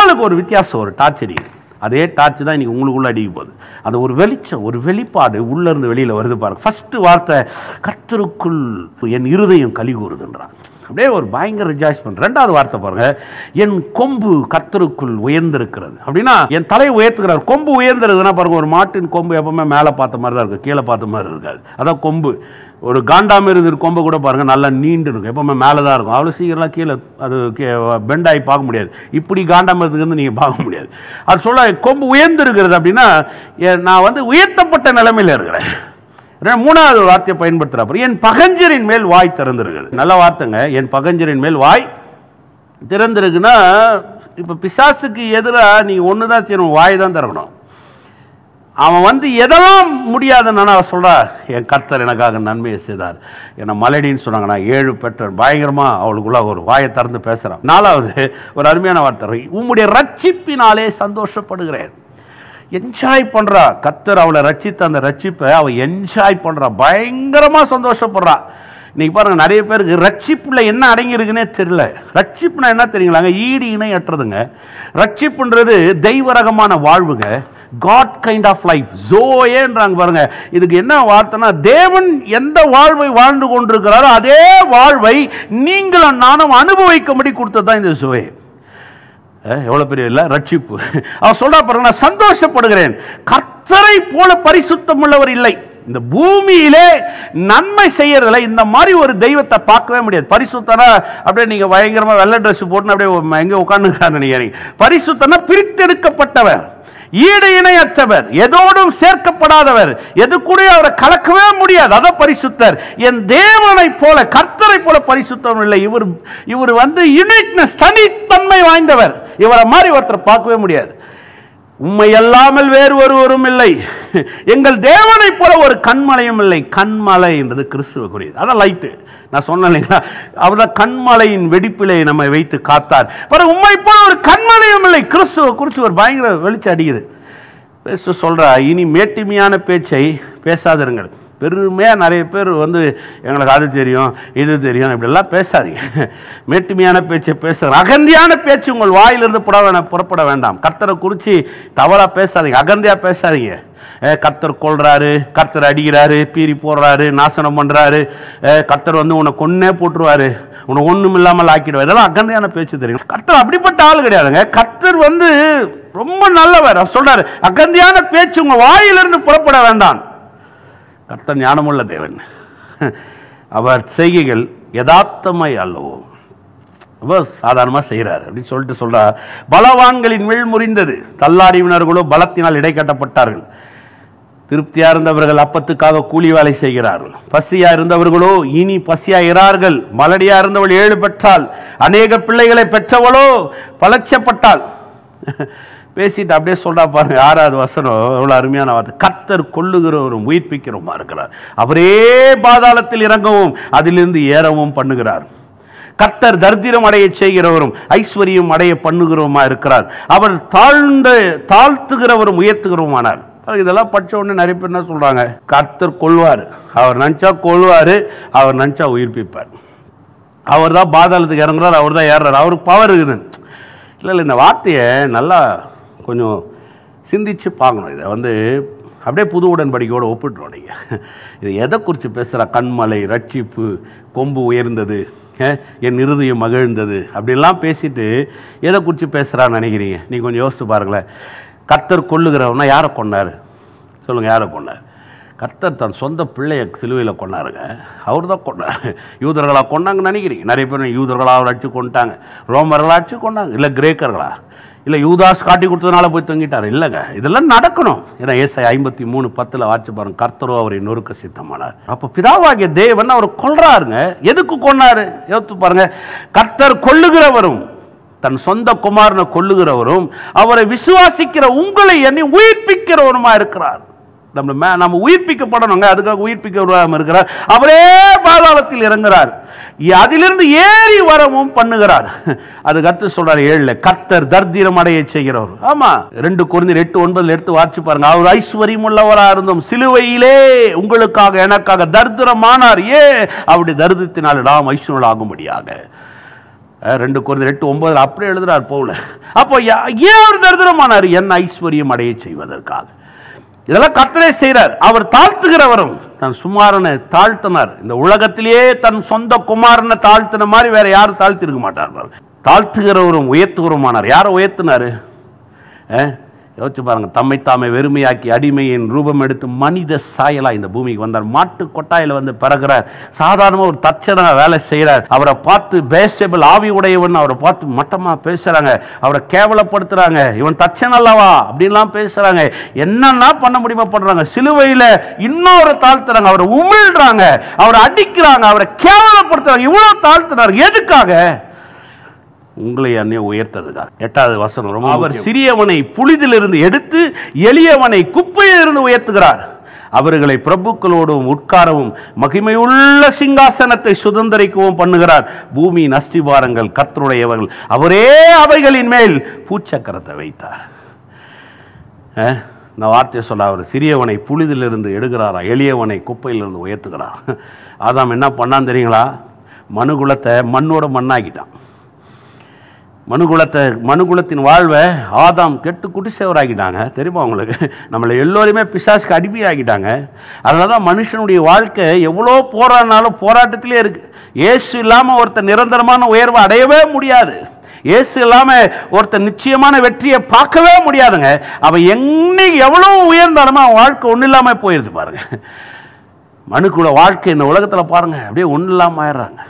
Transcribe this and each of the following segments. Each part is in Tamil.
உங்களுக்கு ஒரு வித்தியாசம் ஒரு டார்ச் அடிக்குது அதே டார்ச் தான் இன்னைக்கு உங்களுக்குள்ள அடிக்க போகுது அந்த ஒரு வெளிச்சம் ஒரு வெளிப்பாடு உள்ள இருந்து வெளியில வருது பாருங்க ஃபர்ஸ்ட் வார்த்தை கர்த்தருக்குள் என் இருதயம் கலி கூறுதுன்றான் அப்படியே ஒரு பயங்கர ரிஜாய்ஸ் பண்ற ரெண்டாவது வார்த்தை பாருங்க என் கொம்பு கர்த்தருக்குள் உயர்ந்திருக்கிறது அப்படின்னா என் தலையை உயர்த்துக்கிறார் கொம்பு உயர்ந்திருக்குதுன்னா பாருங்க ஒரு மாட்டின் கொம்பு எப்பவுமே மேலே பார்த்த மாதிரி தான் இருக்கும் கீழே பார்த்த மாதிரி இருக்காது அதான் கொம்பு ஒரு காண்டாமிருது கொம்பை கூட பாருங்க நல்லா நீண்டு இருக்கும் எப்பவுமே மேலே தான் இருக்கும் அவ்வளோ சீக்கிரம்லாம் கீழே அது பெண்ட் ஆகி பார்க்க முடியாது இப்படி காண்டாமிருதுக்கு வந்து நீங்கள் பார்க்க முடியாது அது சொல்ல கொம்பு உயர்ந்திருக்கிறது அப்படின்னா எ- நான் வந்து உயர்த்தப்பட்ட நிலைமையில் இருக்கிறேன் ரெண்டு- மூணாவது ஒரு வார்த்தையை பயன்படுத்துகிறார் என் பகஞ்சரின் மேல் வாய் திறந்திருக்குது நல்ல வார்த்தைங்க என் பகஞ்சரின் மேல் வாய் திறந்திருக்குன்னா இப்போ பிசாசுக்கு எதிராக நீங்கள் ஒன்று தான் செய்யணும் வாய் தான் திறக்கணும் அவன் வந்து எதெல்லாம் முடியாதுன்னு அவன் சொல்றா என் கர்த்தர் எனக்காக நன்மையை செய்தார் என்னை மலடின்னு சொன்னாங்க நான் ஏழு பெற்றேன் பயங்கரமாக அவளுக்குள்ள ஒரு வாயை திறந்து பேசுகிறான் நாலாவது ஒரு அருமையான வார்த்தை உம்முடைய ரட்சிப்பினாலே சந்தோஷப்படுகிறேன் என்ஜாய் பண்றா கர்த்தர் அவளை ரட்சித்த அந்த ரட்சிப்பை அவள் என்ஜாய் பண்றா பயங்கரமா சந்தோஷப்படுறா இன்னைக்கு பாருங்க நிறைய பேருக்கு ரட்சிப்புல என்ன அடங்கி இருக்குன்னே தெரியல ரட்சிப்புனா என்ன தெரியுங்களாங்க ஈடு இணை அற்றதுங்க ரட்சிப்புன்றது தெய்வரகமான வாழ்வுங்க காட் கைண்ட் ஆஃப் லைஃப் ஜோயேன்றாங்க பாருங்க இதுக்கு என்ன வார்த்தைனா தேவன் எந்த வாழ்வை வாழ்ந்து கொண்டிருக்கிறாரோ அதே வாழ்வை நீங்களும் நானும் அனுபவிக்கும்படி கொடுத்தது தான் இந்த ஜோயே எவ்வளோ பெரிய இல்லை ரட்சிப்பு அவர் சொல்றா பாருங்க நான் சந்தோஷப்படுகிறேன் கர்த்தரை போல பரிசுத்தம் உள்ளவர் இல்லை இந்த பூமியிலே நன்மை செய்யறதுல இந்த மாதிரி ஒரு தெய்வத்தை பார்க்கவே முடியாது பரிசுத்தனா அப்படியே நீங்க பயங்கரமா வெள்ளை ட்ரெஸ் போட்டு அப்படியே எங்க உட்காந்துக்கிறாங்க நீங்க பரிசுத்தனா பிரித்தெடுக்கப்பட்டவர் ஈடு இணையற்றவர் எதோடும் சேர்க்கப்படாதவர் எது கூட அவரை கலக்கவே முடியாது அத பரிசுத்தர் என் தேவனை போல கர்த்தரை போல பரிசுத்தம் இல்லை இவர் இவர் வந்து யுனிக்னஸ் தனித்தன்மை வாய்ந்தவர் இவரை மாதிரி ஒருத்தர் பார்க்கவே முடியாது உண்மை அல்லாமல் வேறு ஒருவரும் இல்லை எங்கள் தேவனை போல ஒரு கண்மலையும் இல்லை கண்மலை என்றது கிறிஸ்துவக்குரியது அதான் லைட்டு நான் சொன்னேன் இல்லைங்களா அவர் தான் கண்மலையின் வெடிப்பிலே நம்மை வைத்து காத்தார் பிறகு உண்மை போல ஒரு கண்மலையும் இல்லை கிறிஸ்துவ குறித்து ஒரு பயங்கர வெளிச்சம் அடிக்குது பேச சொல்றா இனி மேட்டிமையான பேச்சை பேசாதிருங்கள் பெருமையாக நிறைய பேர் வந்து எங்களுக்கு அது தெரியும் இது தெரியும் இப்படிலாம் பேசாதீங்க மேட்டுமையான பேச்சை பேசுகிற அகந்தியான பேச்சு உங்கள் வாயிலிருந்து புற வேணாம் புறப்பட வேண்டாம் கர்த்தரை குறித்து தவறாக பேசாதீங்க அகந்தியாக பேசாதீங்க ஏ, கர்த்தர் கொள்றாரு கர்த்தர் அடிக்கிறாரு பீறி போடுறாரு நாசனம் பண்ணுறாரு கர்த்தர் வந்து உன்னை கொன்னே போட்டுருவாரு உன்னை ஒன்றும் இல்லாமல் ஆக்கிடுவார் இதெல்லாம் அகந்தையான பேச்சு தெரியும் கர்த்தர் அப்படிப்பட்ட ஆள் கிடையாதுங்க கர்த்தர் வந்து ரொம்ப நல்லவர் அவர் சொல்றாரு அகந்தியான பேச்சு உங்க வாயிலிருந்து புறப்பட வேண்டாம் கர்த்தர் ஞானமுள்ள தேவன் அவர் செய்கைகள் யதார்த்தமாய் அல்லவோ ரொம்ப சாதாரணமாக செய்கிறார் அப்படின்னு சொல்லிட்டு சொல்றா பலவான்களின் வில் முறிந்தது தள்ளாடிவினர்களோ பலத்தினால் இடைக்கட்டப்பட்டார்கள் திருப்தியா இருந்தவர்கள் அப்பத்துக்காக கூலி வேலை செய்கிறார்கள் பசியா இருந்தவர்களோ இனி பசியா இறார்கள் மலடியா இருந்தவள் ஏழு பெற்றாள் அநேக பிள்ளைகளை பெற்றவளோ பலட்சப்பட்டாள் பேசிட்டு அப்படியே சொல்றா பாருங்க ஆறாவது வசனம் எவ்வளவு அருமையான வார்த்தை கத்தர் கொள்ளுகிறவரும் உயிர்ப்பிக்கிறவமா இருக்கிறார் அவரே பாதாளத்தில் இறங்கவும் அதிலிருந்து ஏறவும் பண்ணுகிறார் கர்த்தர் தரித்திரம் அடைய செய்கிறவரும் ஐஸ்வர்யம் அடைய பண்ணுகிறவருமா இருக்கிறார் அவர் தாழ்ந்த தாழ்த்துகிறவரும் உயர்த்துகிறவருமானார் பாருங்க, இதெல்லாம் படிச்ச உடனே நிறைய பேர் என்ன சொல்றாங்க கர்த்தர் கொள்வார் அவர் நினச்சா கொள்வார் அவர் நினச்சா உயிர்ப்பிப்பார் அவர் தான் பாதாளத்துக்கு இறங்குறார் அவர் தான் ஏறுறார் அவருக்கு பவர் இருக்குது இல்லை இல்லை இந்த வார்த்தையை நல்லா கொஞ்சம் சிந்திச்சு பார்க்கணும் இதை வந்து அப்படியே புது உடன்படிக்கையோடு ஒப்பிட்டுரும் நீங்கள் இது எதை குறித்து பேசுகிற கண்மலை ரட்சிப்பு கொம்பு உயர்ந்தது அஹ், என் இருதயம் மகிழ்ந்தது அப்படிலாம் பேசிட்டு எதை குறித்து பேசுகிறான்னு நினைக்கிறீங்க நீங்கள் கொஞ்சம் யோசித்து பாருங்களேன் கர்த்தர் கொள்ளுகிறவனா யாரை கொண்டார் சொல்லுங்கள் யாரை கொண்டார் கர்த்தர் தன் சொந்த பிள்ளையை சிலுவையில் கொண்டாருங்க அவர் தான் கொண்டார் யூதர்களாக கொண்டாங்கன்னு நினைக்கிறீங்க நிறைய பேர் யூதர்களாக அவர் அடிச்சு கொண்டாங்க ரோமர்களாக அடிச்சு கொண்டாங்க இல்லை கிரேக்கர்களா இல்லை யூதாஸ் காட்டி கொடுத்ததுனால போய் தொங்கிட்டார் இல்லைங்க இதெல்லாம் நடக்கணும் ஏன்னா ஏசாய் ஐம்பத்தி மூணு பத்தில் வாட்சி பாருங்க கர்த்தரோ அவரை நொறுக்க சித்தமானார் அப்போ பிதாவாகிய தேவன் அவர் கொல்றாருங்க எதுக்கு கொன்னாரு யோசித்து பாருங்க கர்த்தர் கொல்லுகிறவரும் தன் சொந்த குமாரனை கொல்லுகிறவரும் அவரை விசுவாசிக்கிற உங்களை என்னை உயிர்ப்பிக்கிறவருமா இருக்கிறார் நம்ம மே நம்ம உயிர்ப்பிக்கப்படணுங்க அதுக்காக உயிர்ப்பிக்க இருக்கிறார் அவரே பாதாளத்தில் இறங்குறார் இ- அதிலிருந்து ஏறி வரவும் பண்ணுகிறார் அதுக்கு அடுத்து சொல்றாரு ஏழுல கர்த்தர் தர்திரம் அடைய செய்கிறவர் ஆமா ரெண்டு குறைந்த எட்டு ஒன்பதுல எடுத்து வாட்சி பாருங்க அவர் ஐஸ்வர்யம் உள்ளவரா இருந்தும் சிலுவையிலே உங்களுக்காக எனக்காக தர்திரமானார் ஏ அவருடைய தரித்தினால் நாம் ஐஸ்வர்யம் ஆகும்படியாக அஹ், ரெண்டு குறைந்த எட்டு ஒன்பதுல அப்படியே எழுதுறார் பவுல அப்போ யா- ஏன் அவர் தரித்திரமானார் என் ஐஸ்வர்யம் அடைய செய்வதற்காக இதெல்லாம் கர்த்தரே செய்கிறார் அவர் தாழ்த்துகிறவரும் தன் சுமாரனை தாழ்த்தினார் இந்த உலகத்திலேயே தன் சொந்த குமாரனை தாழ்த்தின மாதிரி வேற யாரும் தாழ்த்திருக்க மாட்டார் பாருங்க. தாழ்த்துகிறவரும் உயர்த்துகிறவருமானார் யாரை உயர்த்தினாரு அஹ்? யோசிச்சு பாருங்க தம்மை தாமே வெறுமையாக்கி அடிமையின் ரூபம் எடுத்து மனித சாயலா இந்த பூமிக்கு வந்தார் மாட்டு கொட்டாயில வந்து பிறகுறார் சாதாரணமா ஒரு தச்சனா வேலை செய்கிறார் அவரை பார்த்து பேசபிள் ஆவி உடையவன் அவரை பார்த்து மட்டமா பேசுறாங்க அவரை கேவலப்படுத்துறாங்க இவன் தச்சன் அல்லவா அப்படின்லாம் பேசுறாங்க என்னென்ன பண்ண முடியுமா பண்றாங்க சிலுவையில இன்னொரு தாழ்த்துறாங்க அவரை உமிழ்றாங்க அவரை அடிக்கிறாங்க அவரை கேவலப்படுத்துறாங்க இவ்வளவு தாழ்த்துறாங்க எதுக்காக உங்களை அன்னே உயர்த்ததுக்காக எட்டாவது வசனம் ரொம்ப அவர் சிறியவனை புலிதிலிருந்து எடுத்து எளியவனை குப்பையிலிருந்து உயர்த்துகிறார் அவர்களை பிரபுக்களோடும் உட்காரவும் மகிமையுள்ள சிங்காசனத்தை சுதந்திரிக்கவும் பண்ணுகிறார் பூமியின் அஸ்திவாரங்கள் கர்த்தருடையவர்கள் அவரே அவைகளின் மேல் பூச்சக்கரத்தை வைத்தார் அஹ், இந்த வார்த்தையை சொல்ல அவர் சிறியவனை புலிதிலிருந்து எடுக்கிறாரா எளியவனை குப்பையிலிருந்து உயர்த்துகிறார் ஆதாம் என்ன பண்ணான்னு தெரியுங்களா மனுகுலத்தை மண்ணோட மண்ணாக்கிட்டான் மனுகுலத்தை மனுகுலத்தின் வாழ்வை ஆதாம் கெட்டு குடிசேவராக்கிட்டாங்க தெரியுமா உங்களுக்கு நம்மளை எல்லோருமே பிசாசுக்கு அடிமை ஆக்கிட்டாங்க அதனால தான் மனுஷனுடைய வாழ்க்கை எவ்வளோ போராடினாலும் போராட்டத்திலே இருக்கு இயேசு இல்லாமல் ஒருத்தர் நிரந்தரமான உயர்வை அடையவே முடியாது இயேசு இல்லாமல் ஒருத்தர் நிச்சயமான வெற்றியை பார்க்கவே முடியாதுங்க அவன் என்னைக்கு எவ்வளோ உயர்ந்தாலுமே அவன் வாழ்க்கை ஒன்றும் இல்லாமல் போயிடுது பாருங்க மனுக்குள்ள வாழ்க்கை இந்த உலகத்தில் பாருங்க அப்படியே ஒன்றும் இல்லாமல் ஆயிடுறாங்க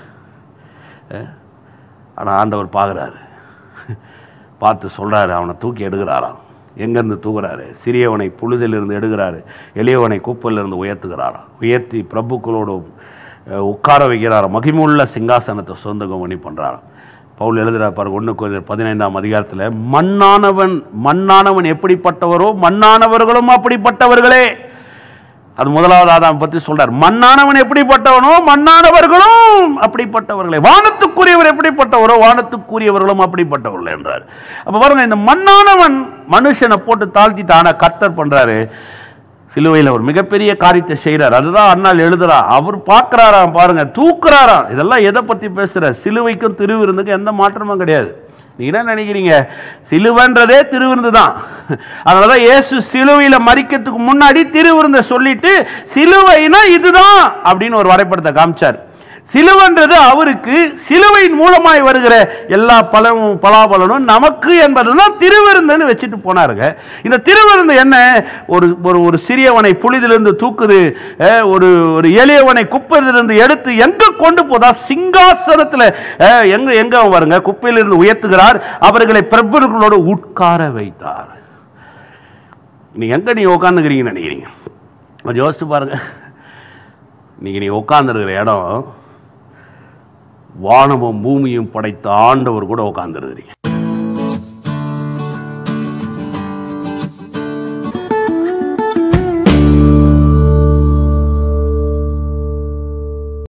ஆனால் ஆண்டவர் பார்க்குறாரு பார்த்து சொல்கிறாரு அவனை தூக்கி எடுக்கிறாராம் எங்கேருந்து தூக்குறாரு சிறியவனை புழுதிலிருந்து எடுக்கிறாரு எளியவனை குப்பையிலிருந்து உயர்த்துகிறாராம் உயர்த்தி பிரபுக்களோடும் அஹ், உட்கார வைக்கிறாராம் மகிமுள்ள சிங்காசனத்தை சொந்தகம் பண்ணி பண்ணுறாராம் பவுல் எழுதுறா பாருங்க ஒன்று கொஞ்சம் பதினைந்தாம் அதிகாரத்தில் மண்ணானவன் மண்ணானவன் எப்படிப்பட்டவரோ மண்ணானவர்களும் அப்படிப்பட்டவர்களே அது முதலாவது ஆதாம் பற்றி சொல்றார் மண்ணானவன் எப்படிப்பட்டவனோ மண்ணானவர்களும் அப்படிப்பட்டவர்களே வானத்துக்குரியவர் எப்படிப்பட்டவரோ வானத்துக்குரியவர்களும் அப்படிப்பட்டவர்கள் என்றார் அப்ப பாருங்க இந்த மண்ணானவன் மனுஷனை போட்டு தாழ்த்திட்டான கர்த்தர் பண்றாரு சிலுவையில் ஒரு மிகப்பெரிய காரியத்தை செய்கிறார் அதுதான் அண்ணால் எழுதுறா அவர் பார்க்குறாராம் பாருங்க தூக்குறாராம் இதெல்லாம் எதை பற்றி பேசுகிற சிலுவைக்கும் திருவிருந்துக்கும் எந்த மாற்றமும் கிடையாது நீங்க என்ன நினைக்கிறீங்க சிலுவைன்றதே திருவிருந்து தான் அதனால தான் இயேசு சிலுவையில் மறிக்கிறதுக்கு முன்னாடி திருவிருந்தை சொல்லிட்டு சிலுவைனா இதுதான் அப்படின்னு ஒரு வரைபடத்தை காமிச்சார் சிலுவன்றது அவருக்கு சிலுவையின் மூலமாய் வருகிற எல்லா பலனும் பலாபலனும் நமக்கு என்பது தான் திருவிருந்துன்னு வச்சுட்டு போனாருங்க இந்த திருவிருந்து என்ன ஒரு ஒரு ஒரு சிறியவனை புலிதிலிருந்து தூக்குது அஹ், ஒரு ஒரு எளியவனை குப்பையிலிருந்து எடுத்து எங்க கொண்டு போதா சிங்காசனத்தில் அஹ், எங்க எங்க அவன் வருங்க குப்பையிலிருந்து உயர்த்துகிறார் அவர்களை பிரபுகளோடு உட்கார வைத்தார் நீ எங்க நீ உட்காந்துக்கிறீங்கன்னு நினைக்கிறீங்க கொஞ்சம் யோசிச்சு பாருங்க இன்னைக்கு நீ உட்காந்துருக்கிற இடம் வானமும் பூமியும் படைத்த ஆண்டவர் கூட உட்காந்துருக்கிறீங்க